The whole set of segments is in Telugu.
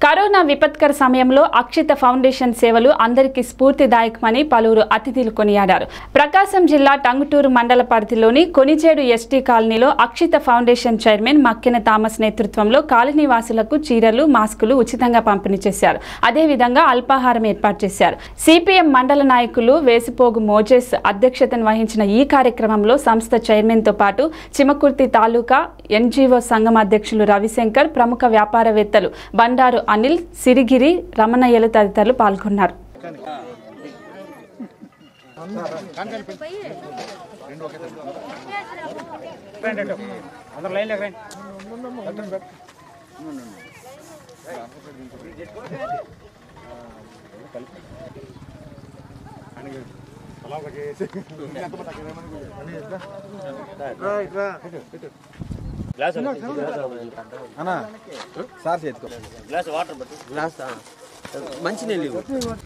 కరోనా విపత్కర సమయంలో అక్షిత ఫౌండేషన్ సేవలు అందరికీ స్ఫూర్తిదాయకమని పలువురు అతిథులు కొనియాడారు ప్రకాశం జిల్లా టంగుటూరు మండల పరిధిలోని కొనిచేడు ఎస్టీ కాలనీలో Akshitha foundation chairman Makkena Thomas నేతృత్వంలో కాలనీ వాసులకు చీరలు మాస్కులు ఉచితంగా పంపిణీ చేశారు అదేవిధంగా అల్పాహారం ఏర్పాటు చేశారు సిపిఎం మండల నాయకులు వేసిపోగు మోజెస్ అధ్యక్షతను వహించిన ఈ కార్యక్రమంలో సంస్థ చైర్మన్తో పాటు చిమకుర్తి తాలూకా ఎన్జీఓ సంఘం అధ్యక్షులు రవిశంకర్ ప్రముఖ వ్యాపారవేత్తలు బండారు అనిల్ సిరిగిరి రమణయ్యలు తదితరులు పాల్గొన్నారు అందరు లైన్లోకి రండి అన్నా సార్ చేతుకో గ్లాస్ మంచినీళ్ళు ఇవ్వు.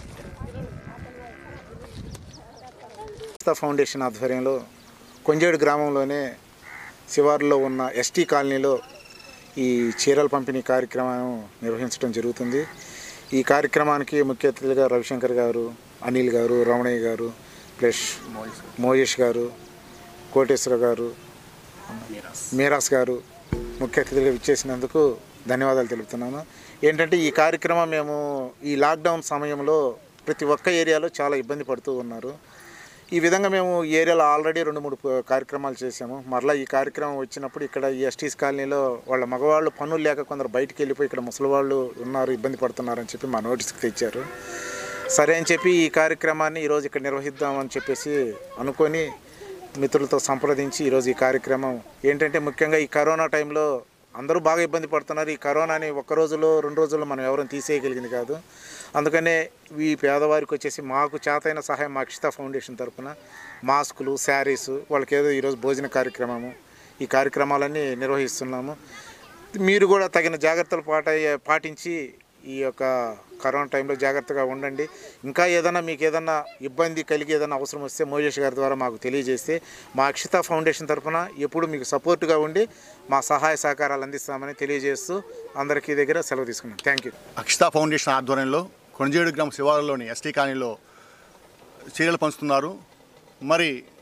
సంస్థ ఫౌండేషన్ ఆధ్వర్యంలో కొంజేడు గ్రామంలోనే శివారులో ఉన్న ఎస్టీ కాలనీలో ఈ చీరల పంపిణీ కార్యక్రమం నిర్వహించడం జరుగుతుంది ఈ కార్యక్రమానికి ముఖ్య అతిథులుగా రవిశంకర్ గారు అనిల్ గారు రమణయ్య గారు ప్లస్ మోయేష్ గారు కోటేశ్వర గారు మీరాస్ గారు ముఖ్య అతిథులుగా విచ్చేసినందుకు ధన్యవాదాలు తెలుపుతున్నాను ఏంటంటే ఈ కార్యక్రమం మేము ఈ లాక్డౌన్ సమయంలో ప్రతి ఒక్క ఏరియాలో చాలా ఇబ్బంది పడుతూ ఉన్నారు ఈ విధంగా మేము ఈ ఏరియాలో ఆల్రెడీ రెండు మూడు ప- కార్యక్రమాలు చేశాము మరలా ఈ కార్యక్రమం వచ్చినప్పుడు ఇక్కడ ఈ ఎస్టీస్ కాలనీలో వాళ్ళ మగవాళ్ళు పనులు లేక కొందరు బయటికి వెళ్ళిపోయి ఇక్కడ ముసలి వాళ్ళు ఉన్నారు ఇబ్బంది పడుతున్నారని చెప్పి మా నోటీస్కి తెచ్చారు సరే అని చెప్పి ఈ కార్యక్రమాన్ని ఈరోజు ఇక్కడ నిర్వహిద్దామని చెప్పేసి అనుకొని మిత్రులతో సంప్రదించి ఈరోజు ఈ కార్యక్రమం ఏంటంటే ముఖ్యంగా ఈ కరోనా టైంలో అందరూ బాగా ఇబ్బంది పడుతున్నారు ఈ కరోనాని ఒక్క రోజులో రెండు రోజుల్లో మనం ఎవరూ తీసేయగలిగింది కాదు అందుకనే ఈ పేదవారికి వచ్చేసి మాకు చేతైన సహాయం మా అక్షిత ఫౌండేషన్ తరపున మాస్కులు శారీస్ వాళ్ళకి ఏదో ఈరోజు భోజన కార్యక్రమము ఈ కార్యక్రమాలన్నీ నిర్వహిస్తున్నాము మీరు కూడా తగిన జాగ్రత్తలు పాట పాటించి ఈ యొక్క కరోనా టైంలో జాగ్రత్తగా ఉండండి ఇంకా ఏదైనా మీకు ఏదైనా ఇబ్బంది కలిగి ఏదైనా అవసరం వస్తే మోజేష్ గారి ద్వారా మాకు తెలియజేస్తే మా అక్షిత ఫౌండేషన్ తరఫున ఎప్పుడు మీకు సపోర్ట్గా ఉండి మా సహాయ సహకారాలు అందిస్తామని తెలియజేస్తూ అందరికీ దగ్గర సెలవు తీసుకున్నాను థ్యాంక్ యూ అక్షిత ఫౌండేషన్ ఆధ్వర్యంలో కొణజేడు గ్రామ శివారులోని ఎస్టీ కాలనీలో చీరలు పంచుతున్నారు మరి